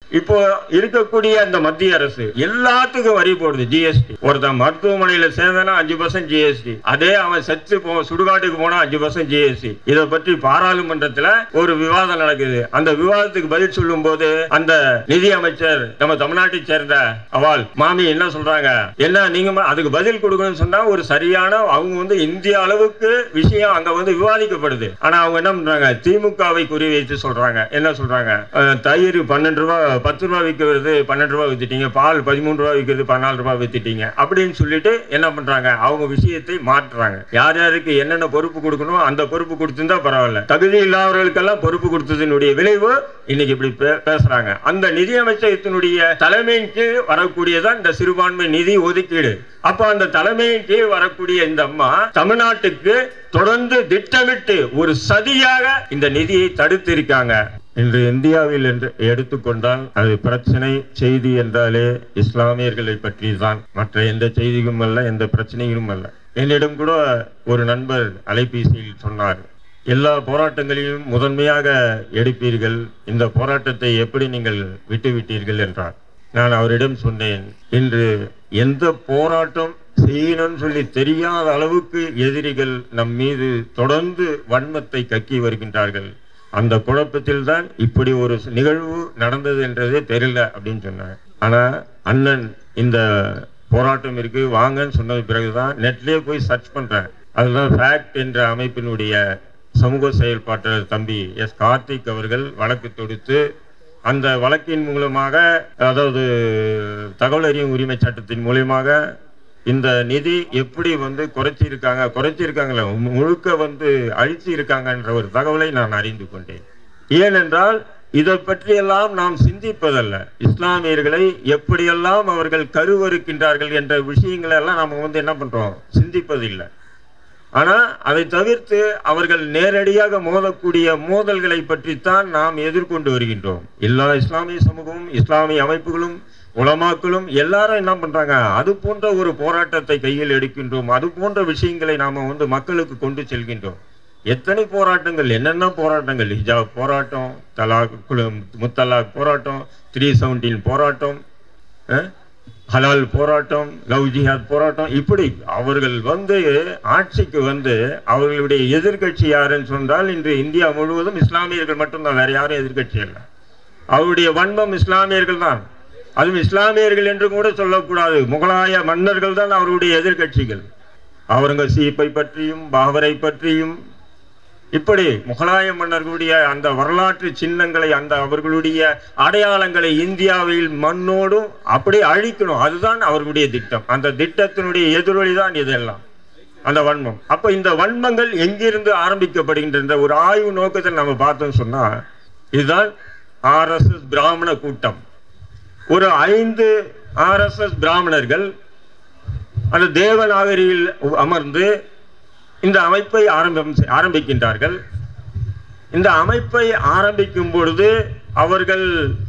இப்போ இருக்கக்கூடிய அந்த மத்திய அரசு எல்லாத்துக்கும் வரி போடுது ஜிஎஸ்டி ஒருத்தன் மருத்துவமனையில சேர்ந்தனா அஞ்சு பர்சன்ட் ஜிஎஸ்டி அதே அவன் செத்து போ சுடுகாட்டுக்கு போனா அஞ்சு பர்சன்ட் ஜிஎஸ்டி இதை பற்றி பாராளுமன்றத்துல ஒரு விவாதம் நடக்குது அந்த விவாதத்துக்கு பதில் சொல்லும் போது அந்த நிதி அமைச்சர் நம்ம தமிழ்நாட்டை சேர்ந்த அவால் மாமி என்ன சொல்றாங்க என்ன நீங்க ம- அதுக்கு பதில் கொடுக்கணும்னு சொன்னா ஒரு சரியான அவங்க வந்து இந்திய அளவுக்கு விஷயம் அங்க வந்து விவாதிக்கப்படுது ஆனா அவங்க என்ன பண்றாங்க திமுகவை குறிவைத்து சொல்றாங்க என்ன சொல்றாங்க அஹ், தயிர் பன்னெண்டு ரூபாய் பத்து ரூபாய் விற்கிறது பன்னெண்டு ரூபாய் வித்துட்டீங்க பால் பதிமூணு ரூபாய் விற்கிறது பதினாலு ரூபாய் வித்துட்டீங்க அப்படின்னு சொல்லிட்டு என்ன பண்றாங்க அவங்க விஷயத்தை மாற்றுறாங்க யார் யாருக்கு என்னென்ன பொறுப்பு கொடுக்கணும் அந்த பொறுப்பு கொடுத்திருந்தா பரவாயில்ல தகுதி இல்லாதவர்களுக்கெல்லாம் பொறுப்பு கொடுத்ததனுடைய விளைவு இன்னைக்கு இப்படி பே- பேசுறாங்க அந்த நிதி அமைச்சகத்தினுடைய தலைமையின் கீழ் வரக்கூடியதான் இந்த சிறுபான்மை நிதி ஒதுக்கீடு அப்ப அந்த தலைமையின் கீழ் வரக்கூடிய இந்த அம்மா தமிழ்நாட்டுக்கு தொடர்ந்து திட்டமிட்டு ஒரு சதியாக இந்த நிதியை தடுத்து இருக்காங்க இன்று இந்தியாவில் என்று எடுத்துக்கொண்டால் அது பிரச்சனை செய்தி என்றாலே இஸ்லாமியர்களை பற்றி தான் மற்ற எந்த செய்தியும் அல்ல எந்த பிரச்சனையும் அல்ல என்னிடம் கூட ஒரு நண்பர் அலைபேசியில் சொன்னார் எல்லா போராட்டங்களையும் முதன்மையாக எடுப்பீர்கள் இந்த போராட்டத்தை எப்படி நீங்கள் விட்டுவிட்டீர்கள் என்றார் நான் அவரிடம் சொன்னேன் இன்று எந்த போராட்டம் செய்யணும்னு சொல்லி தெரியாத அளவுக்கு எதிரிகள் நம் மீது தொடர்ந்து வன்மத்தை கக்கி வருகின்றார்கள் அந்த குழப்பத்தில் தான் இப்படி ஒரு நிகழ்வு நடந்தது என்றதே தெரியல அப்படின்னு சொன்னாங்க ஆனா அண்ணன் இந்த போராட்டம் இருக்கு வாங்கன்னு சொன்னது பிறகுதான் நெட்லயே போய் சர்ச் பண்றேன் அதுதான் ஃபேக்ட் என்ற அமைப்பினுடைய சமூக செயல்பாட்டாளர் தம்பி எஸ் கார்த்திக் அவர்கள் வழக்கு தொடுத்து அந்த வழக்கின் மூலமாக அதாவது தகவல் அறியும் உரிமை சட்டத்தின் மூலியமாக இந்த நிதி எப்படி வந்து குறைச்சிருக்காங்க குறைச்சிருக்காங்களே முழுக்க வந்து அழிச்சு இருக்காங்கன்ற ஒரு தகவலை நான் அறிந்து கொண்டேன் ஏனென்றால் இதை பற்றியெல்லாம் நாம் சிந்திப்பதல்ல இஸ்லாமியர்களை எப்படியெல்லாம் அவர்கள் கருவறுக்கின்றார்கள் என்ற விஷயங்களை எல்லாம் நாம வந்து என்ன பண்றோம் சிந்திப்பதில்லை ஆனா அதை தவிர்த்து அவர்கள் நேரடியாக மோதக்கூடிய மோதல்களை பற்றித்தான் நாம் எதிர்கொண்டு வருகின்றோம் எல்லா இஸ்லாமிய சமூகமும் இஸ்லாமிய அமைப்புகளும் உலமாக்களும் எல்லாரும் என்ன பண்றாங்க அது போன்ற ஒரு போராட்டத்தை கையில் எடுக்கின்றோம் அது போன்ற விஷயங்களை நாம வந்து மக்களுக்கு கொண்டு செல்கின்றோம் எத்தனை போராட்டங்கள் என்னென்ன போராட்டங்கள் ஹிஜாப் போராட்டம் தலாக் குல- முத்தலாக் போராட்டம் த்ரீ செவன்டீன் போராட்டம் அஹ், ஹலால் போராட்டம் லவ் ஜிஹாத் போராட்டம் இப்படி அவர்கள் வந்து ஆட்சிக்கு வந்து அவர்களுடைய எதிர்க்கட்சி யாருன்னு சொன்னால் இன்று இந்தியா முழுவதும் இஸ்லாமியர்கள் மட்டும்தான் வேற யாரும் எதிர்க்கட்சி இல்லை அவருடைய வன்மம் இஸ்லாமியர்கள் தான் அதுவும் இஸ்லாமியர்கள் என்று கூட சொல்லக்கூடாது முகலாய மன்னர்கள் தான் அவருடைய எதிர்க்கட்சிகள் அவுரங்கசீப்பை பற்றியும் பாபரை பற்றியும் இப்படி முகலாய மன்னர்களுடைய அந்த வரலாற்று சின்னங்களை அந்த அவர்களுடைய அடையாளங்களை இந்தியாவில் மண்ணோடும் அப்படியே அழிக்கணும் அதுதான் அவர்களுடைய திட்டம் அந்த திட்டத்தினுடைய எதிரொலி தான் இதெல்லாம் அந்த வன்மம் அப்ப இந்த வன்மங்கள் எங்கிருந்து ஆரம்பிக்கப்படுகின்ற ஒரு ஆய்வு நோக்கத்தில் நம்ம பார்த்தோம் சொன்னா இதுதான் ஆர்எஸ்எஸ் பிராமண கூட்டம் ஒரு ஐந்து ஆர்எஸ்எஸ் பிராமணர்கள் அந்த தேவநாகரியில் அமர்ந்து இந்த அமைப்பை ஆரம்பம் செ- ஆரம்பிக்கின்றார்கள் இந்த அமைப்பை ஆரம்பிக்கும் பொழுது அவர்கள்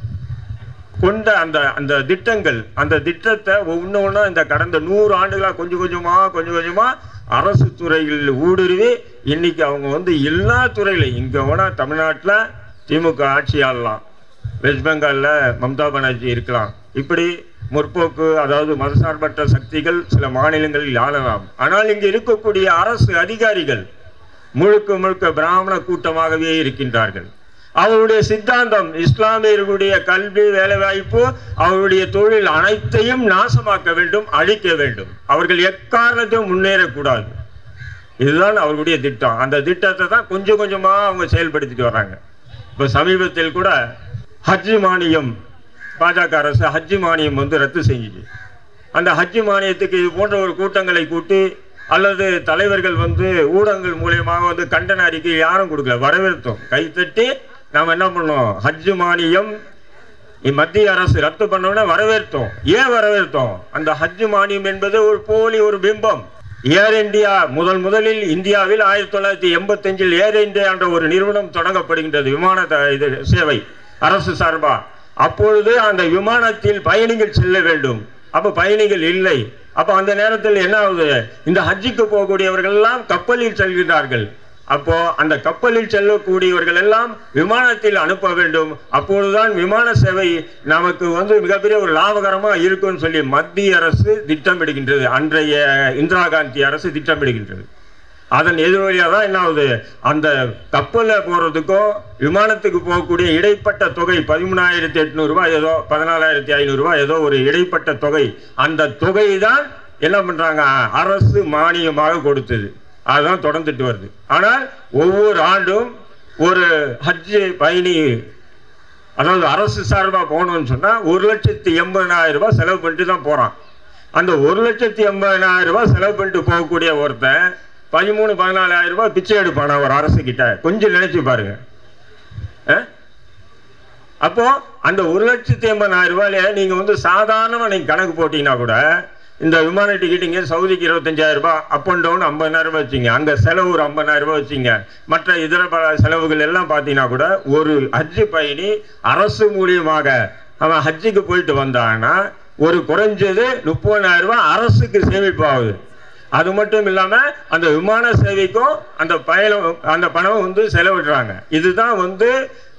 கொண்ட அந்த அந்த திட்டங்கள் அந்த திட்டத்தை ஒன்று ஒன்றா இந்த கடந்த நூறு ஆண்டுகளா கொஞ்சம் கொஞ்சமா கொஞ்சம் கொஞ்சமா அரசு துறையில் ஊடுருவி இன்னைக்கு அவங்க வந்து எல்லா துறையிலும் இங்க வேணா தமிழ்நாட்டுல திமுக ஆட்சி ஆளலாம் வெஸ்ட் பெங்கால்ல மம்தா பானர்ஜி இருக்கலாம் இப்படி முற்போக்கு அதாவது மதசார்பற்ற சக்திகள் சில மாநிலங்களில் ஆளலாம் ஆனால் இங்கு இருக்கக்கூடிய அரசு அதிகாரிகள் முழுக்க முழுக்க பிராமண கூட்டமாகவே இருக்கின்றார்கள் அவருடைய சித்தாந்தம் இஸ்லாமியர்களுடைய கல்வி வேலைவாய்ப்பு அவருடைய தொழில் அனைத்தையும் நாசமாக்க வேண்டும் அழிக்க வேண்டும் அவர்கள் எக்காரணத்தையும் முன்னேறக்கூடாது இதுதான் அவர்களுடைய திட்டம் அந்த திட்டத்தை தான் கொஞ்சம் கொஞ்சமா அவங்க செயல்படுத்திட்டு வர்றாங்க இப்போ சமீபத்தில் கூட ஹஜ் மானியம் பாஜக அரசு ஹஜ் மானியம் வந்து ரத்து செஞ்சுச்சு அந்த ஹஜ் மானியத்துக்கு இது போன்ற ஒரு கூட்டங்களை கூட்டி அல்லது தலைவர்கள் வந்து ஊடகங்கள் மூலியமாக வந்து கண்டன அறிக்கை யாரும் கொடுக்கல வரவேற்றோம் கைத்தட்டி நாம் என்ன பண்ணோம் ஹஜ் மானியம் மத்திய அரசு ரத்து பண்ணோம்னா வரவேற்றோம் ஏன் வரவேற்றோம் அந்த ஹஜ் மானியம் என்பது ஒரு போலி ஒரு பிம்பம் ஏர் இந்தியா முதல் முதலில் இந்தியாவில் ஆயிரத்தி தொள்ளாயிரத்தி எண்பத்தஞ்சில் ஏர் இந்தியா என்ற ஒரு நிறுவனம் தொடங்கப்படுகின்றது விமான த- இது சேவை அரசு சார்பா அப்பொழுது அந்த விமானத்தில் பயணிகள் செல்ல வேண்டும் அப்ப பயணிகள் இல்லை அப்ப அந்த நேரத்தில் என்ன ஆகுது இந்த ஹஜ்ஜுக்கு போகக்கூடியவர்கள் எல்லாம் கப்பலில் செல்கிறார்கள் அப்போ அந்த கப்பலில் செல்லக்கூடியவர்கள் எல்லாம் விமானத்தில் அனுப்ப வேண்டும் அப்பொழுதுதான் விமான சேவை நமக்கு வந்து மிகப்பெரிய ஒரு லாபகரமா இருக்கும்னு சொல்லி மத்திய அரசு திட்டமிடுகின்றது அன்றைய இந்திரா காந்தி அரசு திட்டமிடுகின்றது அதன் எதிர்வழியாக தான் என்ன ஆகுது அந்த கப்பலில் போகிறதுக்கும் விமானத்துக்கு போகக்கூடிய இடைப்பட்ட தொகை பதிமூணாயிரத்தி எட்நூறுபா ஏதோ பதினாலாயிரத்தி ஐநூறுரூவா ஏதோ ஒரு இடைப்பட்ட தொகை அந்த தொகை தான் என்ன பண்ணுறாங்க அரசு மானியமாக கொடுத்தது அதுதான் தொடர்ந்துட்டு வருது ஆனால் ஒவ்வொரு ஆண்டும் ஒரு ஹஜ்ஜு பயணி அதாவது அரசு சார்பாக போகணும்னு சொன்னால் ஒரு லட்சத்தி எண்பதாயிரம் ரூபாய் செலவு பண்ணிட்டு தான் போகிறான் அந்த ஒரு லட்சத்தி எண்பதாயிரம் ரூபாய் செலவு பண்ணிட்டு போகக்கூடிய ஒருத்தன் பதிமூணு பதினாலாயிரம் ரூபாய் பிச்சை எடுப்பானா ஒரு அரசு கிட்ட கொஞ்சம் நினைச்சு பாருங்க அஹ்? அப்போ அந்த ஒரு லட்சத்தி எண்பதாயிரம் ரூபாயில நீங்க வந்து சாதாரணமா நீங்க கணக்கு போட்டீங்கன்னா கூட இந்த விமான டிக்கெட் இங்கே சவுதிக்கு இருபத்தஞ்சாயிரம் ரூபாய் அப் அண்ட் டவுன் ஐம்பதாயிரம் ரூபாய் வச்சிங்க அங்கே செலவு ஒரு ஐம்பதாயிரம் ரூபாய் வச்சிங்க மற்ற இதர பல செலவுகள் எல்லாம் பார்த்தீங்கன்னா கூட ஒரு ஹஜ்ஜு பயணி அரசு மூலியமாக அவன் ஹஜ்ஜுக்கு போயிட்டு வந்தான்னா ஒரு குறைஞ்சது முப்பதாயிரம் ரூபாய் அரசுக்கு சேமிப்பாகுது அது மட்டும் இல்லாம அந்த விமான சேவைக்கும் அந்த பயணம் அந்த பணம் வந்து செலவிடுறாங்க இதுதான் வந்து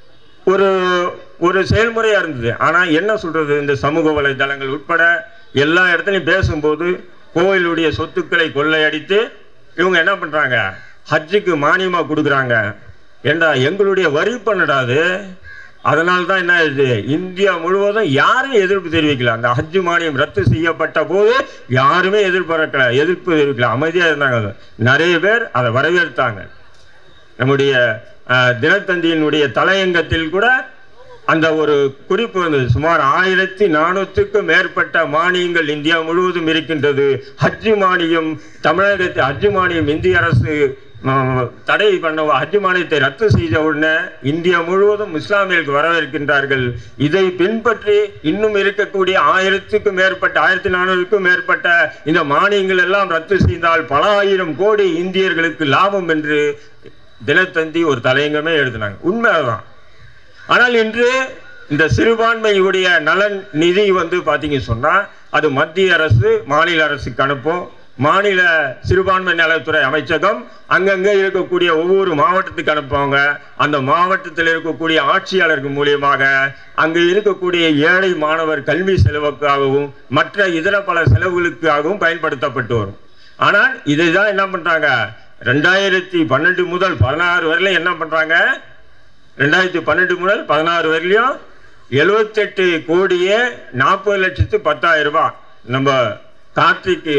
ஒரு ஒரு செயல்முறையா இருந்தது ஆனா என்ன சொல்றது இந்த சமூக வலைதளங்கள் உட்பட எல்லா இடத்துலையும் பேசும்போது கோயிலுடைய சொத்துக்களை கொள்ளையடித்து இவங்க என்ன பண்றாங்க ஹஜ்ஜுக்கு மானியமா கொடுக்குறாங்க ஏண்டா எங்களுடைய வரி பண்ணடாது அதனால தான் என்ன ஆயிடுது இந்தியா முழுவதும் யாரும் எதிர்ப்பு தெரிவிக்கல அந்த ஹஜ் மானியம் ரத்து செய்யப்பட்ட போது யாருமே எதிர்பார்க்கல எதிர்ப்பு தெரிவிக்கல அமைதியா இருந்தாங்க நிறைய பேர் அதை வரவேற்றாங்க நம்முடைய அஹ், தினத்தந்தியினுடைய தலையங்கத்தில் கூட அந்த ஒரு குறிப்பு வந்தது சுமார் ஆயிரத்தி நானூற்றுக்கும் மேற்பட்ட மானியங்கள் இந்தியா முழுவதும் இருக்கின்றது ஹஜ் மானியம் தமிழகத்தில் ஹஜ் மானியம் இந்திய அரசு ம், தடை பண்ண ஹஜ் மானியத்தை ரத்து செய்த உடனே இந்தியா முழுவதும் இஸ்லாமியர்களுக்கு வரவேற்கின்றார்கள் இதை பின்பற்றி இன்னும் இருக்கக்கூடிய ஆயிரத்துக்கும் மேற்பட்ட ஆயிரத்தி நானூறுக்கும் மேற்பட்ட இந்த மானியங்கள் எல்லாம் ரத்து செய்தால் பல ஆயிரம் கோடி இந்தியர்களுக்கு லாபம் என்று தினத்தந்தி ஒரு தலையங்கமே எழுதினாங்க உண்மை அதுதான் ஆனால் இன்று இந்த சிறுபான்மையுடைய நலன் நிதி வந்து பார்த்தீங்க சொன்னா அது மத்திய அரசு மாநில அரசுக்கு அனுப்பும் மாநில சிறுபான்மை நலத்துறை அமைச்சகம் அங்கங்கே இருக்கக்கூடிய ஒவ்வொரு மாவட்டத்துக்கு அனுப்புவாங்க அந்த மாவட்டத்தில் இருக்கக்கூடிய ஆட்சியாளர்கள் மூலியமாக அங்கு இருக்கக்கூடிய ஏழை மாணவர் கல்வி செலவுக்காகவும் மற்ற இதர பல செலவுகளுக்காகவும் பயன்படுத்தப்பட்டு வரும் ஆனால் இதை தான் என்ன பண்றாங்க ரெண்டாயிரத்தி பன்னெண்டு முதல் பதினாறு வரையிலும் என்ன பண்றாங்க ரெண்டாயிரத்தி பன்னெண்டு முதல் பதினாறு வரையிலும் எழுவத்தெட்டு கோடியே நாற்பது லட்சத்து பத்தாயிரம் ரூபாய் நம்ம கார்த்திக்கு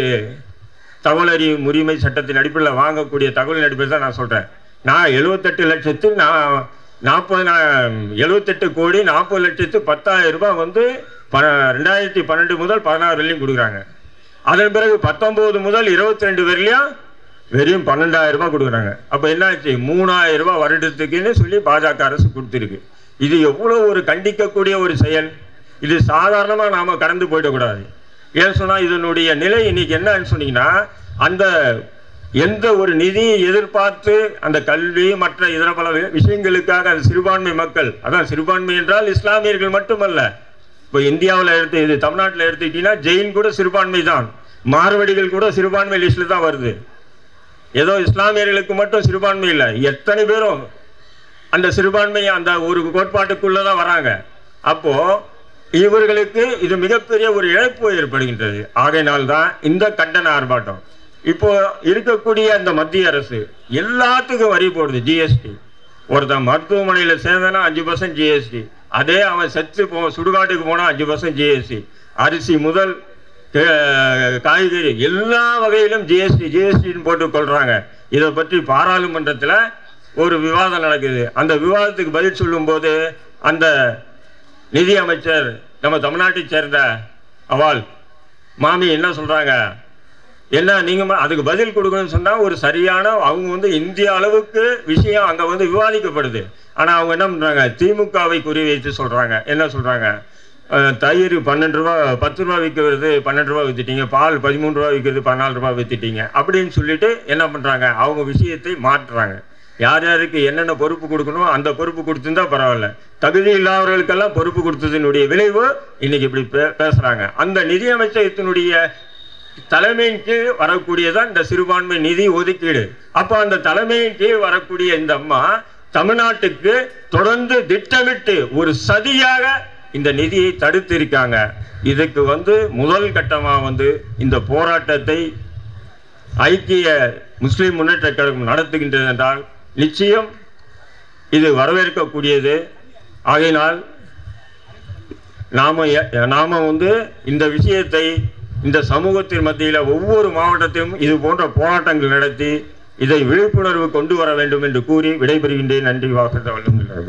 தகவல் அறியும் உரிமை சட்டத்தின் அடிப்படையில் வாங்கக்கூடிய தகவலின் அடிப்படையில் தான் நான் சொல்கிறேன் நான் எழுவத்தெட்டு லட்சத்து நான் நாற்பது எழுவத்தெட்டு கோடி நாற்பது லட்சத்து பத்தாயிரம் ரூபாய் வந்து ப ரெண்டாயிரத்தி பன்னெண்டு முதல் பதினாறு வரையிலும் கொடுக்குறாங்க அதன் பிறகு பத்தொம்போது முதல் இருபத்தி ரெண்டு வரையிலையும் வெறும் பன்னெண்டாயிரம் ரூபாய் கொடுக்குறாங்க அப்போ என்னாச்சு மூணாயிரம் ரூபாய் வருடத்துக்குன்னு சொல்லி பாஜக அரசு கொடுத்துருக்கு இது எவ்வளோ ஒரு கண்டிக்கக்கூடிய ஒரு செயல் இது சாதாரணமாக நாம் கடந்து போயிடக்கூடாது ஏன் சொன்னால் இதனுடைய நிலை இன்னைக்கு என்னன்னு சொன்னீங்கன்னா அந்த எந்த ஒரு நிதியை எதிர்பார்த்து அந்த கல்வி மற்ற இதர பல வி- விஷயங்களுக்காக அந்த சிறுபான்மை மக்கள் அதான் சிறுபான்மை என்றால் இஸ்லாமியர்கள் மட்டுமல்ல இப்போ இந்தியாவில் எடுத்து இது தமிழ்நாட்டில் எடுத்துக்கிட்டீங்கன்னா ஜெயின் கூட சிறுபான்மை தான் மார்வடிகள் கூட சிறுபான்மை லிஸ்ட்டில் தான் வருது ஏதோ இஸ்லாமியர்களுக்கு மட்டும் சிறுபான்மை இல்லை எத்தனை பேரும் அந்த சிறுபான்மை அந்த ஒரு கோட்பாட்டுக்குள்ள தான் வராங்க அப்போ இவர்களுக்கு இது மிகப்பெரிய ஒரு இழப்பு ஏற்படுகின்றது ஆகையினால் தான் இந்த கண்டன ஆர்ப்பாட்டம் இப்போ இருக்கக்கூடிய அந்த மத்திய அரசு எல்லாத்துக்கும் வரி போடுது ஜிஎஸ்டி ஒருத்தன் மருத்துவமனையில் சேர்ந்தனா அஞ்சு பர்சன்ட் ஜிஎஸ்டி அதே அவன் செத்து போ சுடுகாட்டுக்கு போனா அஞ்சு பர்சன்ட் ஜிஎஸ்டி அரிசி முதல் கே- காய்கறி எல்லா வகையிலும் ஜிஎஸ்டி ஜிஎஸ்டின்னு போட்டு கொள்றாங்க இதை பற்றி பாராளுமன்றத்தில் ஒரு விவாதம் நடக்குது அந்த விவாதத்துக்கு பதில் சொல்லும்போது அந்த நிதி அமைச்சர் நம்ம தமிழ்நாட்டை சேர்ந்த அவால் மாமி என்ன சொல்றாங்க என்ன நீங்க ம- அதுக்கு பதில் கொடுக்கணும்னு சொன்னா ஒரு சரியான அவங்க வந்து இந்திய அளவுக்கு விஷயம் அங்க வந்து விவாதிக்கப்படுது ஆனா அவங்க என்ன பண்றாங்க திமுகவை குறிவைத்து சொல்றாங்க என்ன சொல்றாங்க அஹ், தயிர் பன்னெண்டு ரூபா பத்து ரூபா விற்கிறது பன்னெண்டு ரூபா வித்துட்டீங்க பால் பதிமூணு ரூபா விற்கிறது பதினாலு ரூபா வித்துட்டீங்க அப்படின்னு சொல்லிட்டு என்ன பண்றாங்க அவங்க விஷயத்தை மாற்றுறாங்க யார் யாருக்கு என்னென்ன பொறுப்பு கொடுக்கணும் அந்த பொறுப்பு கொடுத்துருந்தா பரவாயில்ல தகுதி இல்லாதவர்களுக்கெல்லாம் பொறுப்பு கொடுத்ததனுடைய விளைவு இன்னைக்கு இப்படி பே- பேசுறாங்க அந்த நிதியமைச்சகத்தினுடைய தலைமையின் கீழ் வரக்கூடியதான் இந்த சிறுபான்மை நிதி ஒதுக்கீடு அப்போ அந்த தலைமையின் கீழ் வரக்கூடிய இந்த அம்மா தமிழ்நாட்டுக்கு தொடர்ந்து திட்டமிட்டு ஒரு சதியாக இந்த நிதியை தடுத்து இருக்காங்க இதுக்கு வந்து முதல் கட்டமா வந்து இந்த போராட்டத்தை ஐக்கிய முஸ்லிம் முன்னேற்ற கழகம் நடத்துகின்றது என்றால் நிச்சயம் இது வரவேற்கக்கூடியது ஆகையினால் நாம எ- நாம வந்து இந்த விஷயத்தை இந்த சமூகத்தின் மத்தியில் ஒவ்வொரு மாவட்டத்திலும் இது போன்ற போராட்டங்கள் நடத்தி இதை விழிப்புணர்வு கொண்டு வர வேண்டும் என்று கூறி விடைபெறுகின்றேன் நன்றி வாசல்